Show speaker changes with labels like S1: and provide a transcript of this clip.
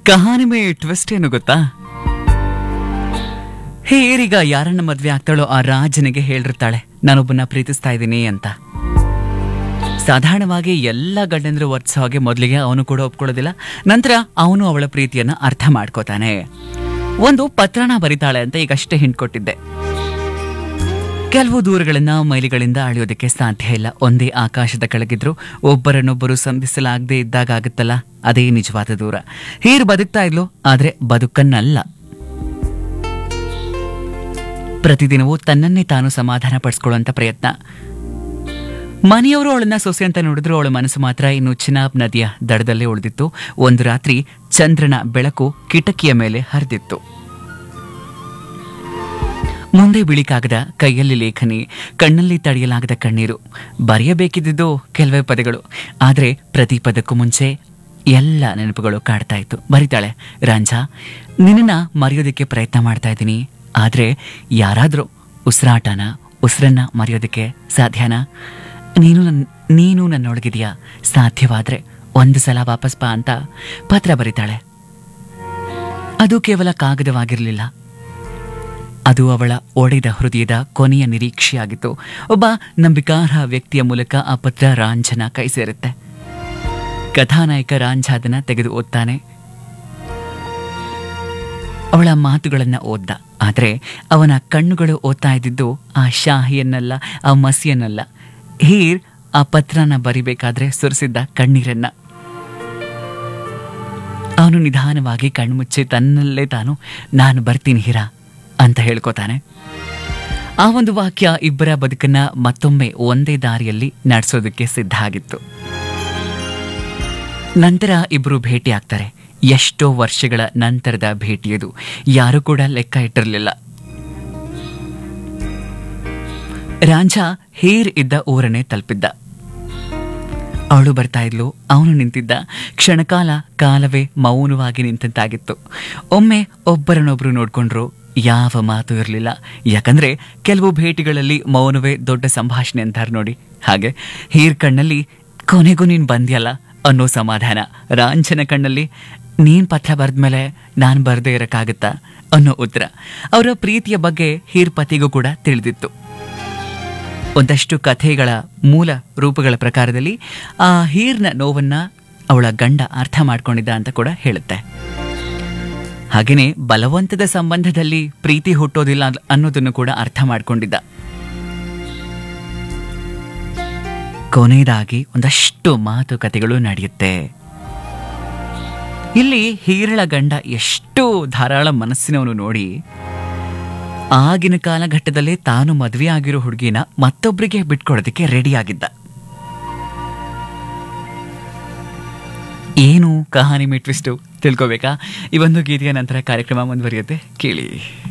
S1: ಕಹಾನಿ May twist ಏನು ಗೊತ್ತಾ ಹೇರೀಗ ಯಾರನ್ನ ಮದ್ವೆ ಆಗ್ತಾಳೋ ಆ ರಾಜನಿಗೆ ಹೇಳಿರ್ತಾಳೆ ನಾನೊಬ್ಬನ ಪ್ರೀತಿಸ್ತಾ ಇದ್ದೀನಿ ಅಂತ ಸಾಧಾರಣವಾಗಿ ಎಲ್ಲ ಗಂಡಂದ್ರು ವರ್ತಿಸೋ ಹಾಗೆ ಮೊದಲಿಗೆ ಅವನು ಕೂಡ ಒಪ್ಕೊಳ್ಳೋದಿಲ್ಲ ನಂತರ ಅವನು ಅವಳ ಪ್ರೀತಿಯನ್ನ ಅರ್ಥ ಮಾಡ್ಕೋತಾನೆ ಒಂದು ಪತ್ರನ ಬರಿತಾಳೆ ಅಂತ ಈಗಷ್ಟೇ ಹಿಂಟ್ ಕೊಟ್ಟಿದ್ದೆ ಕೆಲವು ದೂರಗಳನ್ನ ಮೈಲಿಗಳಿಂದ ಅಳೆಯೋದಕ್ಕೆ ಸಾಧ್ಯ ಇಲ್ಲ ಒಂದೇ ಆಕಾಶದ ಕೆಳಗಿದ್ರು ಒಬ್ಬರನ್ನೊಬ್ಬರು ಸಂಧಿಸಲಾಗದೆ ಇದ್ದಾಗ ಆಗುತ್ತಲ್ಲ ಅದೇ ನಿಜವಾದ ದೂರ ಹೀರ್ ಬದುಕ್ತಾ ಇದ್ಲು ಆದ್ರೆ ಬದುಕನ್ನಲ್ಲ ಪ್ರತಿದಿನವೂ ತನ್ನನ್ನೇ ತಾನು ಸಮಾಧಾನ ಪಡಿಸ್ಕೊಳ್ಳುವಂತ ಪ್ರಯತ್ನ ಮನೆಯವರು ಅವಳನ್ನ ಸೊಸೆ ಅಂತ ನೋಡಿದ್ರು ಅವಳ ಮನಸ್ಸು ಮಾತ್ರ ಇನ್ನು ಚಿನಾಬ್ ನದಿಯ ದಡದಲ್ಲೇ ಉಳಿದಿತ್ತು ಒಂದು ರಾತ್ರಿ ಚಂದ್ರನ ಬೆಳಕು ಕಿಟಕಿಯ ಮೇಲೆ ಹರಿದಿತ್ತು ಮುಂದೆ ಬಿಳಿಕಾಗದ ಕೈಯಲ್ಲಿ ಲೇಖನಿ ಕಣ್ಣಲ್ಲಿ ತಡೆಯಲಾಗದ ಕಣ್ಣೀರು ಬರೆಯಬೇಕಿದ್ದು ಕೆಲವೇ ಪದಗಳು ಆದರೆ ಪ್ರತಿ ಪದಕ್ಕೂ ಮುಂಚೆ ಎಲ್ಲ ನೆನಪುಗಳು ಕಾಡ್ತಾ ಇತ್ತು ಬರಿತಾಳೆ ರಾಂझಾ ನಿನ್ನ ಮರೆಯೋದಕ್ಕೆ ಪ್ರಯತ್ನ ಮಾಡ್ತಾ ಇದ್ದೀನಿ ಆದರೆ ಯಾರಾದರೂ ಉಸಿರಾಟನ ಉಸಿರನ್ನ ಮರೆಯೋದಕ್ಕೆ ಸಾಧ್ಯನಾ ನೀನು ನನ್ನ ನೀನು ನನ್ನೊಳಗಿದೆಯಾ ಸಾಧ್ಯವಾದ್ರೆ ಒಂದು ಸಲ ವಾಪಸ್ ಬಾ ಅಂತ ಪತ್ರ ಬರಿತಾಳೆ ಅದು ಕೇವಲ ಕಾಗದವಾಗಿರಲಿಲ್ಲ ಅದು ಅವಳ ಒಡೆದ ಹೃದಯದ ಕೊನೆಯ ನಿರೀಕ್ಷೆಯಾಗಿತ್ತು ಒಬ್ಬ ನಂಬಿಕಾರ್ಹ ವ್ಯಕ್ತಿಯ ಮೂಲಕ ಆ ಪತ್ರ ರಾಂझನ ಕೈ ಸೇರುತ್ತೆ ಕಥಾನಾಯಕ ರಾಂझ ಅದನ್ನ ತೆಗೆದು ಓದ್ತಾನೆ ಅವಳ ಮಾತುಗಳನ್ನ ಓದ್ದ ಆದರೆ ಅವನ ಕಣ್ಣುಗಳು ಓದ್ತಾ ಇದ್ದಿದ್ದು ಆ ಶಾಹಿಯನ್ನಲ್ಲ ಆ ಮಸಿಯನ್ನಲ್ಲ ಹೀರ್ ಆ ಪತ್ರನ ಬರಿಬೇಕಾದ್ರೆ ಸುರಿಸಿದ್ದ ಕಣ್ಣೀರನ್ನ ಅವನು ನಿಧಾನವಾಗಿ ಕಣ್ಮುಚ್ಚಿ ತನ್ನಲ್ಲೇ ತಾನು ನಾನು ಬರ್ತೀನಿ ಹೀರಾ ಅಂತ ಹೇಳ್ಕೊತಾನೆ ಆ ಒಂದು ವಾಕ್ಯ ಇಬ್ಬರ ಬದುಕನ್ನ ಮತ್ತೊಮ್ಮೆ ಒಂದೇ ದಾರಿಯಲ್ಲಿ ನಡೆಸೋದಕ್ಕೆ ಸಿದ್ಧ ಆಗಿತ್ತು ನಂತರ ಇಬ್ಬರು ಭೇಟಿ ಆಗ್ತಾರೆ ಎಷ್ಟೋ ವರ್ಷಗಳ ನಂತರದ ಭೇಟಿಯದು ಯಾರು ಕೂಡ ಲೆಕ್ಕ ಇಟ್ಟಿರಲಿಲ್ಲ ರಾಂझಾ ಹೇರ್ ಇದ್ದ ಊರನ್ನೇ ತಲುಪಿದ್ದ ಅವಳು ಬರ್ತಾ ಇದ್ಲು ಅವನು ನಿಂತಿದ್ದ ಕ್ಷಣಕಾಲ ಕಾಲವೇ ಮೌನವಾಗಿ ನಿಂತಂತಾಗಿತ್ತು ಒಮ್ಮೆ ಒಬ್ಬರನ್ನೊಬ್ರು ನೋಡ್ಕೊಂಡ್ರು ಯಾವ ಮಾತು ಇರಲಿಲ್ಲ ಯಾಕಂದ್ರೆ ಕೆಲವು ಭೇಟಿಗಳಲ್ಲಿ ಮೌನವೇ ದೊಡ್ಡ ಸಂಭಾಷಣೆ ಅಂತಾರೆ ನೋಡಿ ಹಾಗೆ ಹೀರ್ ಕಣ್ಣಲ್ಲಿ ಕೊನೆಗೂ ನೀನ್ ಬಂದ್ಯಲ್ಲ ಅನ್ನೋ ಸಮಾಧಾನ ರಾಂಛನ ಕಣ್ಣಲ್ಲಿ ನೀನ್ ಪತ್ರ ಬರೆದ್ಮೇಲೆ ನಾನ್ ಬರ್ದೇ ಇರಕ್ಕಾಗತ್ತಾ ಅನ್ನೋ ಉತ್ತರ ಅವರ ಪ್ರೀತಿಯ ಬಗ್ಗೆ ಹೀರ್ ಪತಿಗೂ ಕೂಡ ತಿಳಿದಿತ್ತು ಒಂದಷ್ಟು ಕಥೆಗಳ ಮೂಲ ರೂಪಗಳ ಪ್ರಕಾರದಲ್ಲಿ ಆ ಹೀರ್ನ ನೋವನ್ನ ಅವಳ ಗಂಡ ಅರ್ಥ ಮಾಡ್ಕೊಂಡಿದ್ದ ಅಂತ ಕೂಡ ಹೇಳುತ್ತೆ ಹಾಗೇನೆ ಬಲವಂತದ ಸಂಬಂಧದಲ್ಲಿ ಪ್ರೀತಿ ಹುಟ್ಟೋದಿಲ್ಲ ಅನ್- ಅನ್ನೋದನ್ನು ಕೂಡ ಅರ್ಥ ಮಾಡ್ಕೊಂಡಿದ್ದ ಕೊನೆಯದಾಗಿ ಒಂದಷ್ಟು ಮಾತುಕತೆಗಳು ನಡೆಯುತ್ತೆ ಇಲ್ಲಿ ಹೀರಳ ಗಂಡ ಎಷ್ಟು ಧಾರಾಳ ಮನಸ್ಸಿನವನು ನೋಡಿ ಆಗಿನ ಕಾಲಘಟ್ಟದಲ್ಲೇ ತಾನು ಮದುವೆ ಆಗಿರೋ ಹುಡುಗಿನ ಮತ್ತೊಬ್ಬರಿಗೆ ಬಿಟ್ಕೊಡೋದಕ್ಕೆ ರೆಡಿಯಾಗಿದ್ದ ಏನು ಕಹಾನಿ ಮೇ ಟ್ವಿಸ್ಟು ತಿಳ್ಕೊಬೇಕಾ ಈ ಒಂದು ಗೀತೆಯ ನಂತರ ಕಾರ್ಯಕ್ರಮ ಮುಂದುವರಿಯುತ್ತೆ ಕೇಳಿ